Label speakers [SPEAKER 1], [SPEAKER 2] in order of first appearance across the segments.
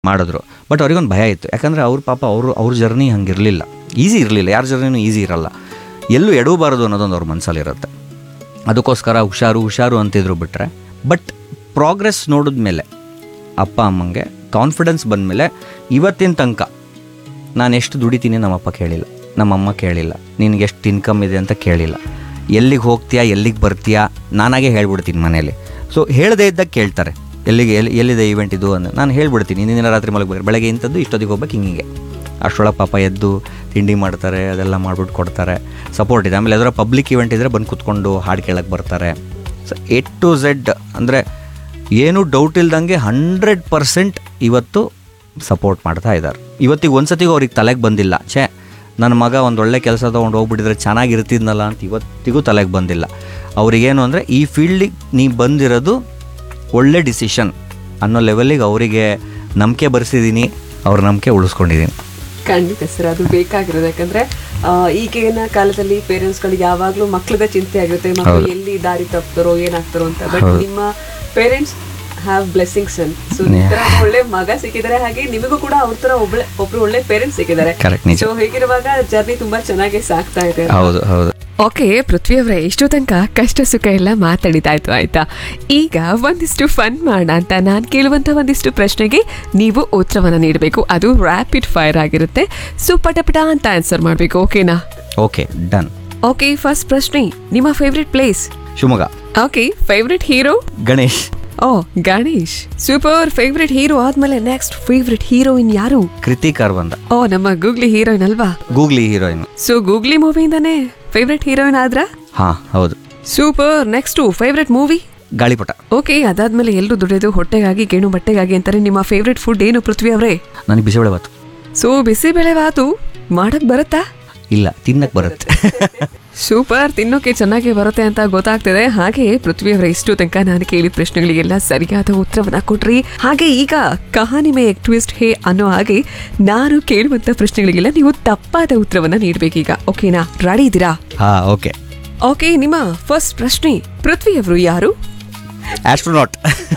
[SPEAKER 1] ಮಾಡಿದ್ರು ಬಟ್ ಅವ್ರಿಗೊಂದು ಭಯ ಇತ್ತು ಯಾಕಂದರೆ ಅವ್ರ ಪಾಪ ಅವರು ಅವ್ರ ಜರ್ನಿ ಹಂಗಿರಲಿಲ್ಲ ಈಸಿ ಇರಲಿಲ್ಲ ಯಾರ ಜರ್ನಿನೂ ಈಸಿ ಇರಲ್ಲ ಎಲ್ಲೂ ಎಡವಬಾರದು ಅನ್ನೋದೊಂದು ಅವ್ರ ಮನಸ್ಸಲ್ಲಿರುತ್ತೆ ಅದಕ್ಕೋಸ್ಕರ ಹುಷಾರು ಹುಷಾರು ಅಂತಿದ್ರು ಬಿಟ್ಟರೆ ಬಟ್ ಪ್ರೋಗ್ರೆಸ್ ನೋಡಿದ್ಮೇಲೆ ಅಪ್ಪ ಅಮ್ಮಂಗೆ ಕಾನ್ಫಿಡೆನ್ಸ್ ಬಂದಮೇಲೆ ಇವತ್ತಿನ ತನಕ ನಾನು ಎಷ್ಟು ದುಡಿತೀನಿ ನಮ್ಮಪ್ಪ ಕೇಳಿಲ್ಲ ನಮ್ಮಮ್ಮ ಕೇಳಿಲ್ಲ ನಿನಗೆ ಎಷ್ಟು ಇನ್ಕಮ್ ಇದೆ ಅಂತ ಕೇಳಿಲ್ಲ ಎಲ್ಲಿಗೆ ಹೋಗ್ತೀಯಾ ಎಲ್ಲಿಗೆ ಬರ್ತೀಯಾ ನಾನಾಗೆ ಹೇಳ್ಬಿಡ್ತೀನಿ ಮನೇಲಿ ಸೊ ಹೇಳದೇ ಇದ್ದಾಗ ಕೇಳ್ತಾರೆ ಎಲ್ಲಿಗೆ ಎಲ್ಲಿ ಎಲ್ಲಿದೆ ಈವೆಂಟ್ ಇದು ಅಂತ ನಾನು ಹೇಳ್ಬಿಡ್ತೀನಿ ಇಂದಿನ ರಾತ್ರಿ ಮಲಗಬೇಕು ಬೆಳಗ್ಗೆ ಇಂಥದ್ದು ಇಷ್ಟೊತ್ತಿಗೆ ಹೋಗ್ಬೇಕು ಹಿಂಗೆ ಅಷ್ಟರೊಳಗೆ ಪಾಪ ಎದ್ದು ತಿಂಡಿ ಮಾಡ್ತಾರೆ ಅದೆಲ್ಲ ಮಾಡ್ಬಿಟ್ಟು ಕೊಡ್ತಾರೆ ಸಪೋರ್ಟ್ ಇದೆ ಆಮೇಲೆ ಅದರ ಪಬ್ಲಿಕ್ ಇವೆಂಟ್ ಇದ್ದರೆ ಬಂದು ಕುತ್ಕೊಂಡು ಹಾಡು ಕೇಳಕ್ಕೆ ಬರ್ತಾರೆ ಸೊ ಎ ಟು ಝೆಡ್ ಅಂದರೆ ಏನೂ ಡೌಟ್ ಇಲ್ದಂಗೆ ಹಂಡ್ರೆಡ್ ಪರ್ಸೆಂಟ್ ಇವತ್ತು ಸಪೋರ್ಟ್ ಮಾಡ್ತಾ ಇದ್ದಾರೆ ಇವತ್ತಿಗೆ ಒಂದ್ಸತಿಗೂ ಅವ್ರಿಗೆ ತಲೆಗೆ ಬಂದಿಲ್ಲ ಛೇ ನನ್ನ ಮಗ ಒಂದು ಒಳ್ಳೆ ಕೆಲಸ ತೊಗೊಂಡು ಹೋಗ್ಬಿಟ್ಟಿದ್ರೆ ಚೆನ್ನಾಗಿರ್ತಿದ್ನಲ್ಲ ಅಂತ ಇವತ್ತಿಗೂ ತಲೆಗೆ ಬಂದಿಲ್ಲ ಅವ್ರಿಗೇನು ಅಂದರೆ ಈ ಫೀಲ್ಡಿಗೆ ನೀ ಬಂದಿರೋದು ಒಳ್ಳೆ ಡಿಸಿಷನ್ ಅನ್ನೋ ಲೆವೆಲಿಗೆ ಅವರಿಗೆ ನಂಬಿಕೆ ಬರೆಸಿದ್ದೀನಿ ಅವ್ರ ನಂಬಿಕೆ ಉಳಿಸ್ಕೊಂಡಿದ್ದೀನಿ
[SPEAKER 2] ಖಂಡಿತ ಸರ್ ಅದು ಬೇಕಾಗಿರೋದು ಯಾಕಂದ್ರೆ ಆ, ಈಗಿನ ಕಾಲದಲ್ಲಿ ಪೇರೆಂಟ್ಸ್ಗಳಿಗೆ ಯಾವಾಗ್ಲೂ ಮಕ್ಳದ ಚಿಂತೆ ಆಗಿರುತ್ತೆ ಮಕ್ಕಳು ಎಲ್ಲಿ ದಾರಿ ತಪ್ತಾರೋ ಏನಾಗ್ತಾರೋ ಅಂತ ಬಟ್ ನಿಮ್ಮ ಪೇರೆಂಟ್ಸ್ ಹ್ಯಾವ್ ಬ್ಲೆಸ್ಸಿಂಗ್ಸ್ ಅನ್ ಸೊ ಒಳ್ಳೆ ಮಗ ಸಿಕ್ಕಿದ್ದಾರೆ ಹಾಗೆ ನಿಮಗೂ ಕೂಡ ಅವ್ರ ತರ ಒಬ್ಳೆ ಒಬ್ರು ಒಳ್ಳೆ ಪೇರೆಂಟ್ಸ್ ಸಿಕ್ಕಿದ್ದಾರೆ
[SPEAKER 1] ಕರೆಕ್ಟ್ ನಿಜ
[SPEAKER 2] ಸೊ ಹೇಗಿರುವಾಗ ಜರ್ನಿ ತುಂಬಾ ಚೆನ್ನಾಗಿ ಸಾಗ್ತಾ ಇದೆ
[SPEAKER 1] ಹೌದು ಹೌದು
[SPEAKER 3] ಓಕೆ ಪೃಥ್ವಿ ಅವರೇ ಇಷ್ಟು ತನಕ ಕಷ್ಟ ಸುಖ ಎಲ್ಲ ಮಾತಾಡಿದಾಯ್ತು ಆಯ್ತಾ ಈಗ ಒಂದಿಷ್ಟು ಫನ್ ಮಾಡೋಣ ಅಂತ ನಾನು ಕೇಳುವಂತ ಒಂದಿಷ್ಟು ಪ್ರಶ್ನೆಗೆ ನೀವು ಉತ್ತರವನ್ನ ನೀಡಬೇಕು ಅದು ರ್ಯಾಪಿಡ್ ಫೈರ್ ಆಗಿರುತ್ತೆ ಸೊ ಪಟ ಪಟ ಅಂತ ಆನ್ಸರ್ ಮಾಡಬೇಕು ಓಕೆನಾ
[SPEAKER 1] ಓಕೆ ಡನ್
[SPEAKER 3] ಓಕೆ ಫಸ್ಟ್ ಪ್ರಶ್ನೆ ನಿಮ್ಮ favourite place
[SPEAKER 1] Shivamogga
[SPEAKER 3] okay favourite hero
[SPEAKER 1] Ganesh
[SPEAKER 3] ಓ ಗಣೇಶ್ ಸೂಪರ್ ಫೇವ್ರೆಟ್ ಹೀರೋ ಆದ್ಮೇಲೆ ನೆಕ್ಸ್ಟ್ ಫೇವ್ರೆಟ್ ಹೀರೋಯಿನ್ ಯಾರು
[SPEAKER 1] ಕೃತಿಕ್ ಅರ್ವಂದ
[SPEAKER 3] ಓ ನಮ್ಮ ಗೂಗ್ಲಿ ಹೀರೋಯಿನ್ ಅಲ್ವಾ
[SPEAKER 1] ಗೂಗ್ಲಿ ಹೀರೋಯಿನ್
[SPEAKER 3] ಸೊ ಗೂಗ್ಲಿ ಮೂವಿಯಿಂದಾನೇ ಫೇವ್ರೆಟ್ ಹೀರೋಯಿನ್ ಆದ್ರ
[SPEAKER 1] ಹಾಂ ಹೌದು
[SPEAKER 3] super next favourite movie
[SPEAKER 1] Gaalipata
[SPEAKER 3] okay ಅದಾದ್ಮೇಲೆ ಎಲ್ಲರೂ ದುಡಿಯೋದು ಹೊಟ್ಟೆಗಾಗಿ ಗೇಣು ಬಟ್ಟೆಗಾಗಿ ಅಂತಾರೆ ನಿಮ್ಮ ಫೇವ್ರೆಟ್ ಫುಡ್ ಏನು ಪೃಥ್ವಿ ಅವರೇ
[SPEAKER 1] ನನಗೆ ಬಿಸಿಬೇಳೆ ಬಾತು
[SPEAKER 3] ಸೊ ಬಿಸಿಬೇಳೆ ಬಾತು ಮಾಡಕ್ ಬರುತ್ತಾ
[SPEAKER 1] ಇಲ್ಲ ತಿನ್ನಕ್ಕೆ ಬರುತ್ತೆ
[SPEAKER 3] ಸೂಪರ್ ತಿನ್ನೋಕೆ ಚೆನ್ನಾಗಿ ಬರುತ್ತೆ ಅಂತ ಗೊತ್ತಾಗ್ತಿದೆ ಹಾಗೆ ಪೃಥ್ವಿ ಅವರ ಇಷ್ಟು ತನಕ ನಾನು ಕೇಳಿದ ಪ್ರಶ್ನೆಗಳಿಗೆಲ್ಲ ಸರಿಯಾದ ಉತ್ತರವನ್ನ ಕೊಟ್ರಿ ಹಾಗೆ ಈಗ ಕಹಾನಿ ಮೇ ಟ್ವಿಸ್ಟ್ ಹೇ ಅನ್ನೋ ಹಾಗೆ ನಾನು ಕೇಳುವಂತ ಪ್ರಶ್ನೆಗಳಿಗೆಲ್ಲ ನೀವು ತಪ್ಪಾದ ಉತ್ತರವನ್ನ ನೀಡ್ಬೇಕೀಗ ಓಕೆನಾ ರೆಡಿ ಇದ್ದೀರಾ
[SPEAKER 1] ಹಾಂ ಓಕೆ
[SPEAKER 3] ಓಕೆ ನಿಮ್ಮ ಫಸ್ಟ್ ಪ್ರಶ್ನೆ ಪೃಥ್ವಿ ಅವರು ಯಾರು
[SPEAKER 1] ಆಸ್ಟ್ರೋನಾಟ್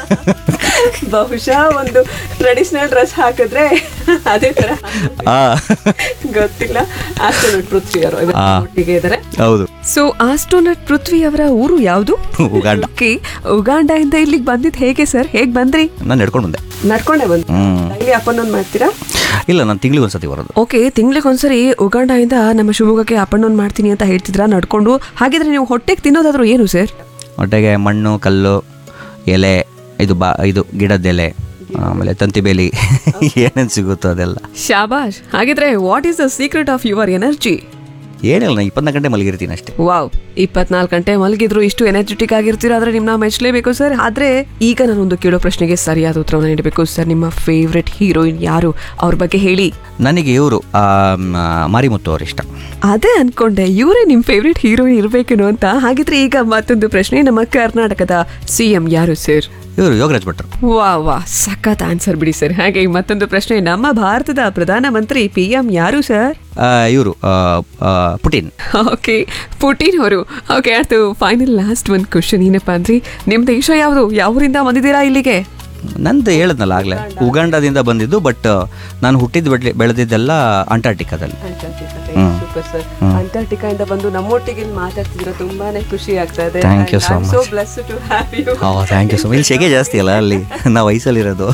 [SPEAKER 2] ಬಹುಶಃ ಒಂದು ಟ್ರೆಡಿಷನಲ್ ಡ್ರೆಸ್ ಹಾಕಿದ್ರೆ ಅದೇ ತರ
[SPEAKER 1] ಹಾಂ
[SPEAKER 2] ಗೊತ್ತಿಲ್ಲ ಆಸ್ಟ್ರೋನಟ್ ಪೃಥ್ವಿ ಅವರು ಇವತ್ತು
[SPEAKER 1] ಆ.
[SPEAKER 2] ಒಟ್ಟಿಗೆ ಇದ್ದಾರೆ
[SPEAKER 1] ಹೌದು
[SPEAKER 3] ಸೊ ಆಸ್ಟ್ರೋನಟ್ ಪೃಥ್ವಿ ಅವರ ಊರು ಯಾವುದು
[SPEAKER 1] ಉಗಾಂಡ
[SPEAKER 3] ಓಕೆ ಉಗಾಂಡ ಇಂದ ಇಲ್ಲಿಗೆ ಬಂದಿದ್ ಹೇಗೆ ಸರ್ ಹೇಗ್ ಬಂದ್ರಿ
[SPEAKER 1] ನಾನು ನಡ್ಕೊಂಡು ಬಂದೆ
[SPEAKER 2] ನಡ್ಕೊಂಡೆ ಬಂದು
[SPEAKER 1] ಹ್ಮ್.
[SPEAKER 2] ಡೈಲಿ ಅಪ್ ಅಂಡ್ ಮಾಡ್ತೀರಾ
[SPEAKER 1] ಇಲ್ಲ ನಾನು ತಿಂಗಳಿಗೆ ಒಂದ್ಸತಿ ಬರೋದು
[SPEAKER 3] ಓಕೆ ತಿಂಗ್ಳಿಗೆ ಒಂದ್ಸರಿ ಉಗಾಂಡ ಇಂದ ನಮ್ಮ ಶಿವಮೊಗ್ಗಕ್ಕೆ ಅಪ್ ಅಂಡ್ ಡೌನ್ ಮಾಡ್ತೀನಿ ಅಂತ ಹೇಳ್ತಿದ್ರ ನಡ್ಕೊಂಡು ಹಾಗಿದ್ರೆ ನೀವು ಹೊಟ್ಟೆಗೆ ತಿನ್ನೋದಾದ್ರು ಏನು ಸರ್
[SPEAKER 1] ಹೊಟ್ಟೆಗೆ ಮಣ್ಣು ಕಲ್ಲು ಎಲೆ ಇದು ಬಾ ಇದು ಗಿಡದ ಎಲೆ ಆಮೇಲೆ ತಂತಿ ಬೇಲಿ ಏನೇನು ಸಿಗುತ್ತೋ ಅದೆಲ್ಲ
[SPEAKER 3] ಶಾಬಾಷ್ ಹಾಗಿದ್ರೆ what is the secret of your energy
[SPEAKER 1] ಏನಿಲ್ಲ ನಾನು ಇಪ್ಪತ್ನಾಲ್ಕು ಗಂಟೆ ಮಲಗಿರ್ತೀನಿ ಅಷ್ಟೇ
[SPEAKER 3] ವಾವ್ ಇಪ್ಪತ್ನಾಲ್ಕು ಗಂಟೆ ಮಲಗಿದ್ರು ಇಷ್ಟು ಎನರ್ಜೆಟಿಕ್ ಆಗಿರ್ತೀರಾ ಆದ್ರೆ ನಿಮ್ನ ಮೆಚ್ಚಲೇಬೇಕು ಸರ್ ಆದ್ರೆ ಈಗ ನಾನೊಂದು ಕೇಳೋ ಪ್ರಶ್ನೆಗೆ ಸರಿಯಾದ ಉತ್ತರವನ್ನು ನೀಡಬೇಕು ಸರ್ ನಿಮ್ಮ ಫೇವ್ರೆಟ್ ಹೀರೋಯಿನ್ ಯಾರು ಅವ್ರ ಬಗ್ಗೆ ಹೇಳಿ
[SPEAKER 1] ನನಗೆ ಇವರು ಮಾರಿಮುತ್ತು ಅವ್ರು ಇಷ್ಟ
[SPEAKER 3] ಅದೇ ಅನ್ಕೊಂಡೆ ಇವರೇ ನಿಮ್ ಫೇವ್ರೆಟ್ ಹೀರೋಯಿನ್ ಇರ್ಬೇಕೇನೋ ಅಂತ ಹಾಗಿದ್ರೆ ಈಗ ಮತ್ತೊಂದು ಪ್ರಶ್ನೆ ನಮ್ಮ ಕರ್ನಾಟಕದ ಸಿ ಎಂ ಯಾರು ಸರ್
[SPEAKER 1] ಇವರು ಯೋಗರಾಜ್ ಭಟ್ರು
[SPEAKER 3] ವಾ ವಾ ಸಖತ್ ಆನ್ಸರ್ ಬಿಡಿ ಸರ್ ಹಾಗೆ ಮತ್ತೊಂದು ಪ್ರಶ್ನೆ ನಮ್ಮ ಭಾರತದ ಪ್ರಧಾನಮಂತ್ರಿ ಪಿ ಎಂ ಯಾರು ಸರ್
[SPEAKER 1] ಇವರು ಪುಟಿನ್
[SPEAKER 3] ಓಕೆ ಪುಟಿನ್ ಅವರು ಓಕೆ ಅದು ಫೈನಲ್ ಲಾಸ್ಟ್ ಒಂದು ಕ್ವಶನ್ ಏನಪ್ಪ ಅಂದ್ರೆ ನಿಮ್ ದೇಶ ಯಾವುದು ಯಾವೂರಿಂದ ಬಂದಿದ್ದೀರಾ ಇಲ್ಲಿಗೆ
[SPEAKER 1] ನಂದು ಹೇಳದ್ನಲ್ಲ ಆಗಲೇ ಉಗಾಂಡದಿಂದ ಬಂದಿದ್ದು ಬಟ್ ನಾನು ಹುಟ್ಟಿದ್ದು ಬೆಳೆ ಬೆಳೆದಿದ್ದೆಲ್ಲ ಅಂಟಾರ್ಟಿಕಾದಲ್ಲಿ
[SPEAKER 2] ಸೂಪರ್ ಸರ್ ಅಂಟಾರ್ಟಿಕಾ ಇಂದ ಬಂದು ನಮ್ಮೊಟ್ಟಿಗೆ ಇಲ್ಲಿ ಮಾತಾಡ್ತಿದ್ರೆ ತುಂಬಾನೇ ಖುಷಿ ಆಗ್ತಾ ಇದೆ
[SPEAKER 1] Thank you so
[SPEAKER 2] so
[SPEAKER 1] much.
[SPEAKER 2] Bless to have you
[SPEAKER 1] ಹಾಂ ಥ್ಯಾಂಕ್ ಯು ಸೊ ಇಲ್ಲಿ ಶೆಗೆ ಜಾಸ್ತಿ ಅಲ್ಲ ಅಲ್ಲಿ ನಾವು ವಯಸ್ಸಲ್ಲಿರೋದು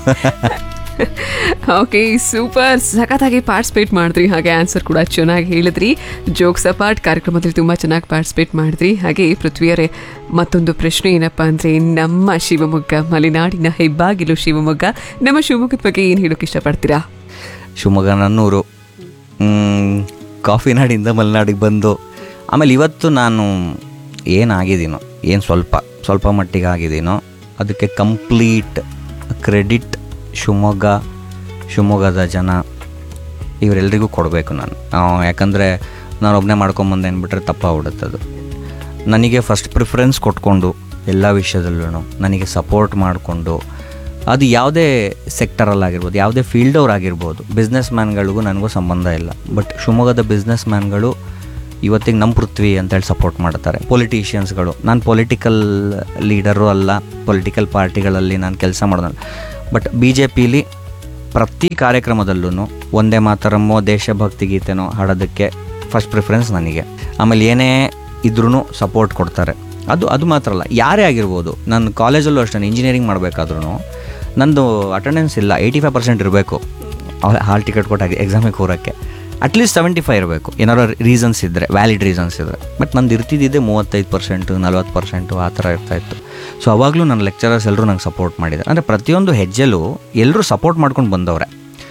[SPEAKER 3] ಓಕೆ ಸೂಪರ್ ಸಖತ್ತಾಗಿ ಪಾರ್ಟಿಸಿಪೇಟ್ ಮಾಡಿದ್ರಿ ಹಾಗೆ ಆನ್ಸರ್ ಕೂಡ ಚೆನ್ನಾಗಿ ಹೇಳಿದ್ರಿ ಜೋಕ್ಸ್ ಅಪಾರ್ಟ್ ಕಾರ್ಯಕ್ರಮದಲ್ಲಿ ತುಂಬ ಚೆನ್ನಾಗಿ ಪಾರ್ಟಿಸಿಪೇಟ್ ಮಾಡಿದ್ರಿ ಹಾಗೆ ಪೃಥ್ವಿಯರೇ ಮತ್ತೊಂದು ಪ್ರಶ್ನೆ ಏನಪ್ಪ ಅಂದರೆ ನಮ್ಮ ಶಿವಮೊಗ್ಗ ಮಲೆನಾಡಿನ ಹೆಬ್ಬಾಗಿಲು ಶಿವಮೊಗ್ಗ ನಮ್ಮ ಶಿವಮೊಗ್ಗದ ಬಗ್ಗೆ ಏನು ಹೇಳೋಕೆ ಇಷ್ಟಪಡ್ತೀರಾ
[SPEAKER 1] ಶಿವಮೊಗ್ಗ ನನ್ನೂರು ಮ್, ಕಾಫಿ ನಾಡಿಂದ ಮಲೆನಾಡಿಗೆ ಬಂದು ಆಮೇಲೆ ಇವತ್ತು ನಾನು ಏನಾಗಿದ್ದೀನೋ ಏನು ಸ್ವಲ್ಪ ಸ್ವಲ್ಪ ಮಟ್ಟಿಗೆ ಆಗಿದ್ದೀನೋ ಅದಕ್ಕೆ ಕಂಪ್ಲೀಟ್ ಕ್ರೆಡಿಟ್ ಶಿವಮೊಗ್ಗ ಶಿವಮೊಗ್ಗದ ಜನ ಇವರೆಲ್ಲರಿಗೂ ಕೊಡಬೇಕು ನಾನು ಆ, ಯಾಕಂದರೆ ನಾನು ಒಬ್ಬನೇ ಮಾಡ್ಕೊಂಬಂದೆ ಅಂದ್ಬಿಟ್ರೆ ತಪ್ಪಾಗ್ಬಿಡುತ್ತೆ ಅದು ನನಗೆ ಫಸ್ಟ್ ಪ್ರಿಫರೆನ್ಸ್ ಕೊಟ್ಕೊಂಡು ಎಲ್ಲ ವಿಷಯದಲ್ಲೂ ನನಗೆ ಸಪೋರ್ಟ್ ಮಾಡಿಕೊಂಡು ಅದು ಯಾವುದೇ ಸೆಕ್ಟರಲ್ಲಾಗಿರ್ಬೋದು ಯಾವುದೇ ಫೀಲ್ಡವ್ರಾಗಿರ್ಬೋದು ಬಿಸ್ನೆಸ್ ಮ್ಯಾನ್ಗಳಿಗೂ ನನಗೂ ಸಂಬಂಧ ಇಲ್ಲ ಬಟ್ ಶಿವಮೊಗ್ಗದ ಬಿಸ್ನೆಸ್ ಮ್ಯಾನ್ಗಳು ಇವತ್ತಿಗೆ ನಮ್ಮ ಪೃಥ್ವಿ ಅಂತೇಳಿ ಸಪೋರ್ಟ್ ಮಾಡ್ತಾರೆ ಪೊಲಿಟಿಷಿಯನ್ಸ್ಗಳು ನಾನು ಪೊಲಿಟಿಕಲ್ ಲೀಡರು ಅಲ್ಲ ಪೊಲಿಟಿಕಲ್ ಪಾರ್ಟಿಗಳಲ್ಲಿ ನಾನು ಕೆಲಸ ಮಾಡೋದಲ್ಲ ಬಟ್ ಬಿ ಜೆ ಪಿಲಿ ಪ್ರತಿ ಕಾರ್ಯಕ್ರಮದಲ್ಲೂ ಒಂದೇ ಮಾತರಮ್ಮೋ ದೇಶಭಕ್ತಿ ಗೀತೆನೋ ಹಾಡೋದಕ್ಕೆ ಫಸ್ಟ್ ಪ್ರಿಫರೆನ್ಸ್ ನನಗೆ ಆಮೇಲೆ ಏನೇ ಇದ್ರೂ ಸಪೋರ್ಟ್ ಕೊಡ್ತಾರೆ ಅದು ಅದು ಮಾತ್ರ ಅಲ್ಲ ಯಾರೇ ಆಗಿರ್ಬೋದು ನನ್ನ ಕಾಲೇಜಲ್ಲೂ ಅಷ್ಟೇ ಇಂಜಿನಿಯರಿಂಗ್ ಮಾಡಬೇಕಾದ್ರೂ ನಂದು ಅಟೆಂಡೆನ್ಸ್ ಇಲ್ಲ ಏಯ್ಟಿ ಫೈವ್ ಪರ್ಸೆಂಟ್ ಇರಬೇಕು ಹಾಲ್ ಟಿಕೆಟ್ ಕೊಟ್ಟಾಗ ಎಕ್ಸಾಮಿಗೆ ಹೋಗೋಕ್ಕೆ ಅಟ್ಲೀಸ್ಟ್ ಸೆವೆಂಟಿ ಫೈವ್ ಇರಬೇಕು ಏನಾರು ರೀಸನ್ಸ್ ಇದ್ದರೆ ವ್ಯಾಲಿಡ್ ರೀಸನ್ಸ್ ಇದ್ದರೆ ಬಟ್ ನಂದು ಇರ್ತಿದ್ದಿದ್ದೆ ಮೂವತ್ತೈದು ಪರ್ಸೆಂಟು ನಲ್ವತ್ತು ಪರ್ಸೆಂಟು ಆ ಥರ ಇರ್ತಾಯಿತ್ತು ಸೊ ಅವಾಗಲೂ ನನ್ನ ಲೆಕ್ಚರರ್ಸ್ ಎಲ್ಲರೂ ನಂಗೆ ಸಪೋರ್ಟ್ ಮಾಡಿದ್ದಾರೆ ಅಂದರೆ ಪ್ರತಿಯೊಂದು ಹೆಜ್ಜೆಲೂ ಎಲ್ಲರೂ ಸಪೋರ್ಟ್ ಮಾಡ್ಕೊಂಡು ಬಂದವ್ರೆ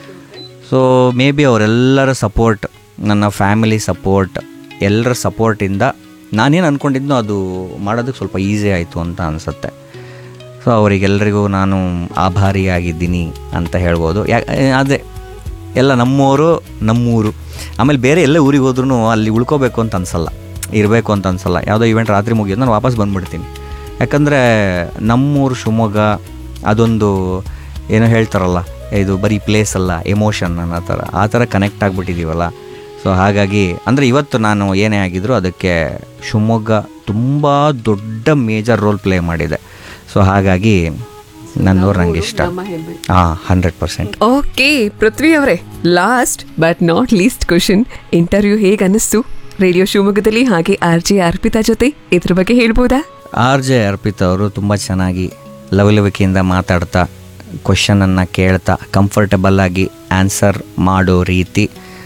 [SPEAKER 1] ಸೊ ಮೇ ಬಿ ಅವರೆಲ್ಲರ ಸಪೋರ್ಟ್ ನನ್ನ ಫ್ಯಾಮಿಲಿ ಸಪೋರ್ಟ್ ಎಲ್ಲರ ಸಪೋರ್ಟಿಂದ ನಾನೇನು ಅಂದ್ಕೊಂಡಿದ್ನೋ ಅದು ಮಾಡೋದಕ್ಕೆ ಸ್ವಲ್ಪ ಈಸಿ ಆಯಿತು ಅಂತ ಅನಿಸುತ್ತೆ ಸೊ ಅವರಿಗೆಲ್ಲರಿಗೂ ನಾನು ಆಭಾರಿಯಾಗಿದ್ದೀನಿ ಅಂತ ಹೇಳ್ಬೋದು ಯಾ ಅದೇ ಎಲ್ಲ ನಮ್ಮೂರು ನಮ್ಮೂರು ಆಮೇಲೆ ಬೇರೆ ಎಲ್ಲ ಊರಿಗೆ ಹೋದ್ರೂ ಅಲ್ಲಿ ಉಳ್ಕೋಬೇಕು ಅಂತ ಅನ್ಸಲ್ಲ ಇರಬೇಕು ಅಂತ ಅನ್ಸಲ್ಲ ಯಾವುದೋ ಇವೆಂಟ್ ರಾತ್ರಿ ಮುಗಿಯೋದು ನಾನು ವಾಪಸ್ ಬಂದುಬಿಡ್ತೀನಿ ಯಾಕಂದರೆ ನಮ್ಮೂರು ಶಿವಮೊಗ್ಗ ಅದೊಂದು ಏನೋ ಹೇಳ್ತಾರಲ್ಲ ಇದು ಬರೀ ಪ್ಲೇಸ್ ಅಲ್ಲ ಎಮೋಷನ್ ಅನ್ನೋ ಥರ ಆ ಥರ ಕನೆಕ್ಟ್ ಆಗಿಬಿಟ್ಟಿದ್ದೀವಲ್ಲ ಸೊ ಹಾಗಾಗಿ ಅಂದರೆ ಇವತ್ತು ನಾನು ಏನೇ ಆಗಿದ್ರು ಅದಕ್ಕೆ ಶಿವಮೊಗ್ಗ ತುಂಬ ದೊಡ್ಡ ಮೇಜರ್ ರೋಲ್ ಪ್ಲೇ ಮಾಡಿದೆ ಸೊ ಹಾಗಾಗಿ ನನ್ನೂರು ನಂಗೆ ಇಷ್ಟ
[SPEAKER 2] ನಮ್ಮ ಹೆಮ್ಮೆ
[SPEAKER 1] ಹಾಂ ಹಂಡ್ರೆಡ್ ಪರ್ಸೆಂಟ್
[SPEAKER 3] ಓಕೆ ಪೃಥ್ವಿ ಅವರೇ last but not least question interview ಹೇಗೆ ಅನ್ನಿಸ್ತು ರೇಡಿಯೋ ಶಿವಮೊಗ್ಗದಲ್ಲಿ ಹಾಗೆ ಆರ್ ಜೆ ಅರ್ಪಿತಾ ಜೊತೆ ಇದ್ರ ಬಗ್ಗೆ ಹೇಳ್ಬೋದಾ
[SPEAKER 1] ಆರ್ ಜೆ ಅರ್ಪಿತ್ ಅವರು ತುಂಬ ಚೆನ್ನಾಗಿ ಲವಲವಿಕೆಯಿಂದ ಮಾತಾಡ್ತಾ ಕ್ವಶನನ್ನು ಕೇಳ್ತಾ ಕಂಫರ್ಟಬಲ್ ಆಗಿ ಆನ್ಸರ್ ಮಾಡೋ ರೀತಿ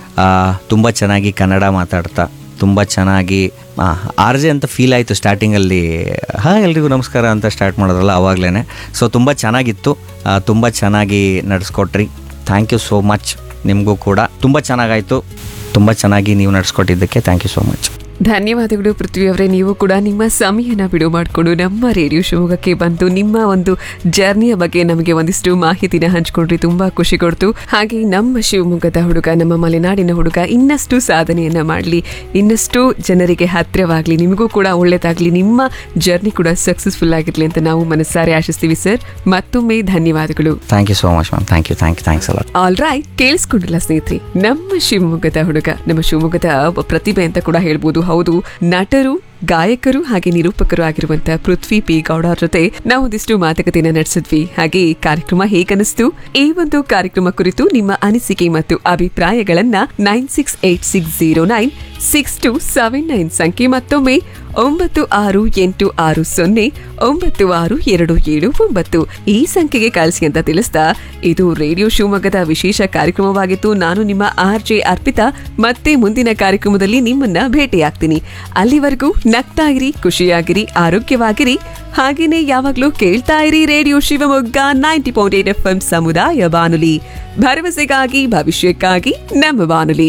[SPEAKER 1] ತುಂಬ ಚೆನ್ನಾಗಿ ಕನ್ನಡ ಮಾತಾಡ್ತಾ ತುಂಬ ಚೆನ್ನಾಗಿ ಆರ್ ಜೆ ಅಂತ ಫೀಲ್ ಆಯಿತು ಸ್ಟಾರ್ಟಿಂಗಲ್ಲಿ ಹಾಂ ಎಲ್ರಿಗೂ ನಮಸ್ಕಾರ ಅಂತ ಸ್ಟಾರ್ಟ್ ಮಾಡಿದ್ರಲ್ಲ ಆವಾಗಲೇ ಸೊ ತುಂಬ ಚೆನ್ನಾಗಿತ್ತು ತುಂಬ ಚೆನ್ನಾಗಿ ನಡೆಸ್ಕೊಟ್ರಿ ಥ್ಯಾಂಕ್ ಯು ಸೋ ಮಚ್ ನಿಮಗೂ ಕೂಡ ತುಂಬ ಚೆನ್ನಾಗಾಯಿತು ತುಂಬ ಚೆನ್ನಾಗಿ ನೀವು ನಡೆಸ್ಕೊಟ್ಟಿದ್ದಕ್ಕೆ ಥ್ಯಾಂಕ್ ಯು ಸೋ ಮಚ್
[SPEAKER 3] ಧನ್ಯವಾದಗಳು ಪೃಥ್ವಿ ಅವರೇ ನೀವು ಕೂಡ ನಿಮ್ಮ ಸಮಯನ ಬಿಡು ಮಾಡಿಕೊಂಡು ನಮ್ಮ ರೇಡಿಯೋ ಶಿವಮೊಗ್ಗಕ್ಕೆ ಬಂದು ನಿಮ್ಮ ಒಂದು ಜರ್ನಿಯ ಬಗ್ಗೆ ನಮಗೆ ಒಂದಿಷ್ಟು ಮಾಹಿತಿನ ಹಂಚ್ಕೊಂಡ್ರಿ ತುಂಬಾ ಖುಷಿ ಕೊಡ್ತು ಹಾಗೆ ನಮ್ಮ ಶಿವಮೊಗ್ಗದ ಹುಡುಗ ನಮ್ಮ ಮಲೆನಾಡಿನ ಹುಡುಗ ಇನ್ನಷ್ಟು ಸಾಧನೆಯನ್ನ ಮಾಡಲಿ ಇನ್ನಷ್ಟು ಜನರಿಗೆ ಹತ್ತಿರವಾಗಲಿ ನಿಮಗೂ ಕೂಡ ಒಳ್ಳೇದಾಗ್ಲಿ ನಿಮ್ಮ ಜರ್ನಿ ಕೂಡ ಸಕ್ಸಸ್ಫುಲ್ ಆಗಿರ್ಲಿ ಅಂತ ನಾವು ಮನಸ್ಸಾರೆ ಆಶಿಸ್ತೀವಿ ಸರ್ ಮತ್ತೊಮ್ಮೆ ಧನ್ಯವಾದಗಳು
[SPEAKER 1] thank you so much ma'am thank you thank you thanks ಅಲ್ಲ
[SPEAKER 3] ಆಲ್ ರೈಟ್ ಕೇಳಿಸ್ಕೊಂಡಿಲ್ಲ ಸ್ನೇಹಿತರೆ ನಮ್ಮ ಶಿವಮೊಗ್ಗದ ಹುಡುಗ ನಮ್ಮ ಶಿವಮೊಗ್ಗದ ಒಬ್ಬ ಪ್ರತಿಭೆ ಅಂತ ಕೂಡ ಹೇಳ್ಬೋದು ಹೌದು ನಟರು ಗಾಯಕರು ಹಾಗೆ ನಿರೂಪಕರು ಆಗಿರುವಂತಹ ಪೃಥ್ವಿ ಪಿ ಗೌಡ ಅವ್ರ ಜೊತೆ ನಾವು ಒಂದಿಷ್ಟು ಮಾತುಕತೆಯನ್ನ ನಡೆಸಿದ್ವಿ ಹಾಗೆ ಈ ಕಾರ್ಯಕ್ರಮ ಹೇಗನಿಸ್ತು ಈ ಒಂದು ಕಾರ್ಯಕ್ರಮ ಕುರಿತು ನಿಮ್ಮ ಅನಿಸಿಕೆ ಮತ್ತು ಅಭಿಪ್ರಾಯಗಳನ್ನ nine six eight six zero nine six two seven nine ಸಂಖ್ಯೆ ಮತ್ತೊಮ್ಮೆ ಒಂಬತ್ತು ಆರು ಎಂಟು ಆರು ಸೊನ್ನೆ ಒಂಬತ್ತು ಆರು ಎರಡು ಏಳು ಒಂಬತ್ತು ಈ ಸಂಖ್ಯೆಗೆ ಕಳಿಸಿ ಅಂತ ತಿಳಿಸ್ತಾ ಇದು ರೇಡಿಯೋ ಶಿವಮೊಗ್ಗದ ವಿಶೇಷ ಕಾರ್ಯಕ್ರಮವಾಗಿತ್ತು ನಾನು ನಿಮ್ಮ ಆರ್ ಜೆ ಅರ್ಪಿತಾ ಮತ್ತೆ ಮುಂದಿನ ಕಾರ್ಯಕ್ರಮದಲ್ಲಿ ನಿಮ್ಮನ್ನ ಭೇಟಿಯಾಗ್ತೀನಿ ಅಲ್ಲಿವರೆಗೂ ನಗ್ತಾ ಇರಿ ಖುಷಿಯಾಗಿರಿ ಆರೋಗ್ಯವಾಗಿರಿ ಹಾಗೇನೆ ಯಾವಾಗ್ಲೂ ಕೇಳ್ತಾ ಇರಿ radio Shivamogga ninety point eight F ಸಮುದಾಯ ಬಾನುಲಿ ಭರವಸೆಗಾಗಿ ಭವಿಷ್ಯಕ್ಕಾಗಿ ನಮ್ಮ ಬಾನುಲಿ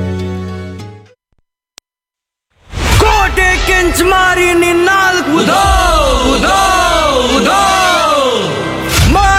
[SPEAKER 4] ಕೋಟೆ ಕೆಂಚ್ ಮಾರಿ ನಿನ್ನಾಲ್ಕು